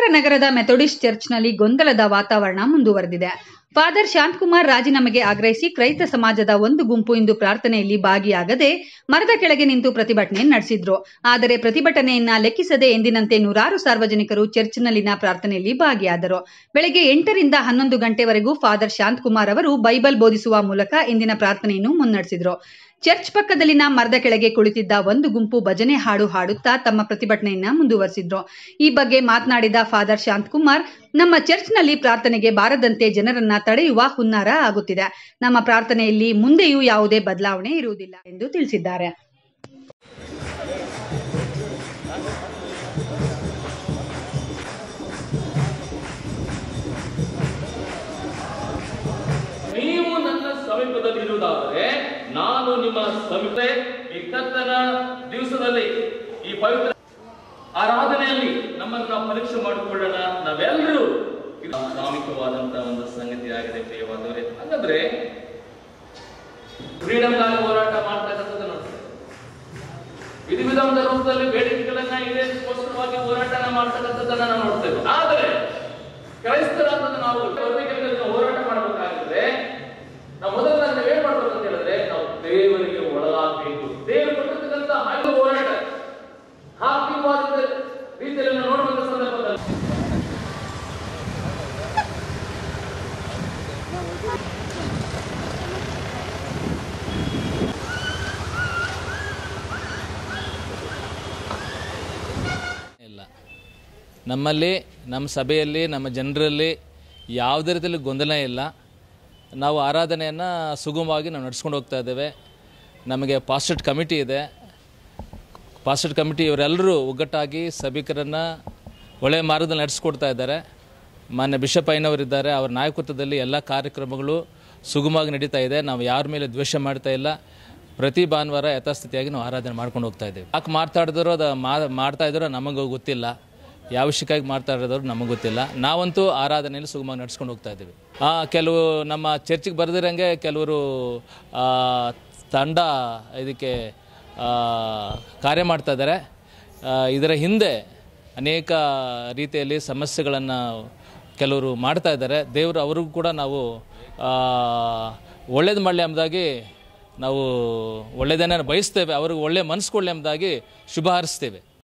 ಕೋಲಾರ ನಗರದ ಮೆಥೋಡಿಸ್ಟ್ ಚರ್ಚ್ನಲ್ಲಿ ಗೊಂದಲದ ವಾತಾವರಣ ಮುಂದುವರೆದಿದೆ ಫಾದರ್ ಶಾಂತಕುಮಾರ್ ರಾಜೀನಾಮೆಗೆ ಆಗ್ರಹಿಸಿ ಕ್ರೈಸ್ತ ಸಮಾಜದ ಒಂದು ಗುಂಪು ಇಂದು ಪ್ರಾರ್ಥನೆಯಲ್ಲಿ ಭಾಗಿಯಾಗದೆ ಮರದ ಕೆಳಗೆ ನಿಂತು ಪ್ರತಿಭಟನೆ ನಡೆಸಿದ್ರು ಆದರೆ ಪ್ರತಿಭಟನೆಯನ್ನ ಲೆಕ್ಕಿಸದೆ ಎಂದಿನಂತೆ ನೂರಾರು ಸಾರ್ವಜನಿಕರು ಚರ್ಚ್ನಲ್ಲಿನ ಪ್ರಾರ್ಥನೆಯಲ್ಲಿ ಭಾಗಿಯಾದರು ಬೆಳಗ್ಗೆ ಎಂಟರಿಂದ ಹನ್ನೊಂದು ಗಂಟೆವರೆಗೂ ಫಾದರ್ ಶಾಂತಕುಮಾರ್ ಅವರು ಬೈಬಲ್ ಬೋಧಿಸುವ ಮೂಲಕ ಇಂದಿನ ಪ್ರಾರ್ಥನೆಯನ್ನು ಮುನ್ನಡೆಸಿದ್ರು ಚರ್ಚ್ ಪಕ್ಕದಲ್ಲಿನ ಮರದ ಕೆಳಗೆ ಕುಳಿತಿದ್ದ ಒಂದು ಗುಂಪು ಭಜನೆ ಹಾಡು ಹಾಡುತ್ತಾ ತಮ್ಮ ಪ್ರತಿಭಟನೆಯನ್ನ ಮುಂದುವರೆಸಿದ್ರು ಈ ಬಗ್ಗೆ ಮಾತನಾಡಿದ ಫಾದರ್ ಶಾಂತಕುಮಾರ್ ನಮ್ಮ ಚರ್ಚ್ನಲ್ಲಿ ಪ್ರಾರ್ಥನೆಗೆ ಬಾರದಂತೆ ಜನರನ್ನ ತಡೆಯುವ ಹುನ್ನಾರ ಆಗುತ್ತಿದೆ ನಮ್ಮ ಪ್ರಾರ್ಥನೆಯಲ್ಲಿ ಮುಂದೆಯೂ ಯಾವುದೇ ಬದಲಾವಣೆ ಇರುವುದಿಲ್ಲ ಎಂದು ತಿಳಿಸಿದ್ದಾರೆ ನೀವು ನನ್ನ ಸಮೀಪದಲ್ಲಿರುವುದಾದರೆ ನಾನು ನಿಮ್ಮ ಸಮೀಪ ಈ ಕರ್ತನ ದಿವಸದಲ್ಲಿ ಈ ಪವಿತ್ರ ಆರಾಧನೆಯಲ್ಲಿ ನಮ್ಮನ್ನು ನಾವು ಪರೀಕ್ಷೆ ಮಾಡಿಕೊಳ್ಳೋಣ ನಾವೆಲ್ಲರೂ ಇದು ಪ್ರಾಮುಖ್ಯವಾದಂತಹ ಒಂದು ಸಂಗತಿ ಆಗಿದೆ ಪ್ರಿಯವಾದವರೇ ಹಾಗಾದ್ರೆ ಫ್ರೀಡಮ್ಗಾಗಿ ಹೋರಾಟ ಮಾಡ್ತಕ್ಕಂಥದ್ದು ನೋಡ್ತೇವೆ ವಿಧ ವಿಧವಾದ ರೂಪದಲ್ಲಿ ಬೇಡಿಕೆಗಳನ್ನ ಈಡೇರಿಸಿಗೋಸ್ಕರವಾಗಿ ಹೋರಾಟನ ಮಾಡ್ತಕ್ಕಂಥದ್ದನ್ನ ನಾವು ನೋಡ್ತೇವೆ ಆದರೆ ಕ್ರೈಸ್ತರಾದ ನಾವು ವರ್ಗಗಳಿಗೆ ಹೋರಾಟ ಮಾಡಬೇಕಾಗಿದ್ರೆ ನಾವು ಮೊದಲು ನಾವು ಏನ್ ಮಾಡ್ಬೇಕು ಅಂತ ಹೇಳಿದ್ರೆ ನಾವು ದೇವರಿಗೆ ಒಳಗಾಗಬೇಕು ದೇವರು ಕೊಟ್ಟಿರ್ತಕ್ಕಂಥ ಹಲವು ಹೋರಾಟ ಆತ್ಮೀಯವಾದ ರೀತಿಯಲ್ಲಿ ನಾವು ನೋಡುವಂತ ಸಂದರ್ಭದಲ್ಲಿ ಇಲ್ಲ ನಮ್ಮಲ್ಲಿ ನಮ್ಮ ಸಭೆಯಲ್ಲಿ ನಮ್ಮ ಜನರಲ್ಲಿ ಯಾವುದೇ ರೀತಿಯಲ್ಲಿ ಗೊಂದಲ ಇಲ್ಲ ನಾವು ಆರಾಧನೆಯನ್ನು ಸುಗಮವಾಗಿ ನಾವು ನಡ್ಸ್ಕೊಂಡು ಹೋಗ್ತಾ ಇದ್ದೇವೆ ನಮಗೆ ಪಾಸ್ಟೆಡ್ ಕಮಿಟಿ ಇದೆ ಪಾಸ್ಟೆಡ್ ಕಮಿಟಿ ಇವರೆಲ್ಲರೂ ಒಗ್ಗಟ್ಟಾಗಿ ಸಭಿಕರನ್ನು ಒಳ್ಳೆಯ ಮಾರ್ಗದಲ್ಲಿ ನಡೆಸ್ಕೊಡ್ತಾ ಇದ್ದಾರೆ ಮಾನ್ಯ ಬಿಷಪ್ ಐನವರಿದ್ದಾರೆ ಅವರ ನಾಯಕತ್ವದಲ್ಲಿ ಎಲ್ಲ ಕಾರ್ಯಕ್ರಮಗಳು ಸುಗಮವಾಗಿ ನಡೀತಾ ಇದೆ ನಾವು ಯಾರ ಮೇಲೆ ದ್ವೇಷ ಮಾಡ್ತಾ ಇಲ್ಲ ಪ್ರತಿ ಭಾನುವಾರ ಯಥಾಸ್ಥಿತಿಯಾಗಿ ನಾವು ಆರಾಧನೆ ಮಾಡ್ಕೊಂಡು ಹೋಗ್ತಾ ಇದ್ದೀವಿ ಯಾಕೆ ಮಾತಾಡಿದ್ರು ಅದು ಮಾ ಮಾಡ್ತಾ ಇದ್ದಾರೋ ನಮಗೆ ಗೊತ್ತಿಲ್ಲ ಯಾವ ವಿಷಯಕ್ಕಾಗಿ ಮಾಡ್ತಾ ಇರೋದವ್ರು ನಮಗೆ ಗೊತ್ತಿಲ್ಲ ನಾವಂತೂ ಆರಾಧನೆಯಲ್ಲಿ ಸುಗಮವಾಗಿ ನಡ್ಸ್ಕೊಂಡು ಹೋಗ್ತಾ ಇದ್ದೀವಿ ಆ, ಕೆಲವು ನಮ್ಮ ಚರ್ಚಿಗೆ ಬರೆದಿರಂಗೆ ಕೆಲವರು ಆ, ತಂಡ ಇದಕ್ಕೆ ಆ, ಕಾರ್ಯ ಮಾಡ್ತಾ ಇದ್ದಾರೆ ಆ, ಇದರ ಹಿಂದೆ ಅನೇಕ ರೀತಿಯಲ್ಲಿ ಸಮಸ್ಯೆಗಳನ್ನು ಕೆಲವರು ಮಾಡ್ತಾ ಇದ್ದಾರೆ ದೇವರು ಅವ್ರಿಗೂ ಕೂಡ ನಾವು ಒಳ್ಳೇದು ಮಾಡಲಿ ಎಂಬುದಾಗಿ ನಾವು ಒಳ್ಳೆಯದನ್ನೇ ಬಯಸ್ತೇವೆ ಅವ್ರಿಗೆ ಒಳ್ಳೆಯ ಮನಸ್ಸು ಕೊಡಲಿ ಎಂಬುದಾಗಿ ಶುಭ ಹಾರೈಸ್ತೇವೆ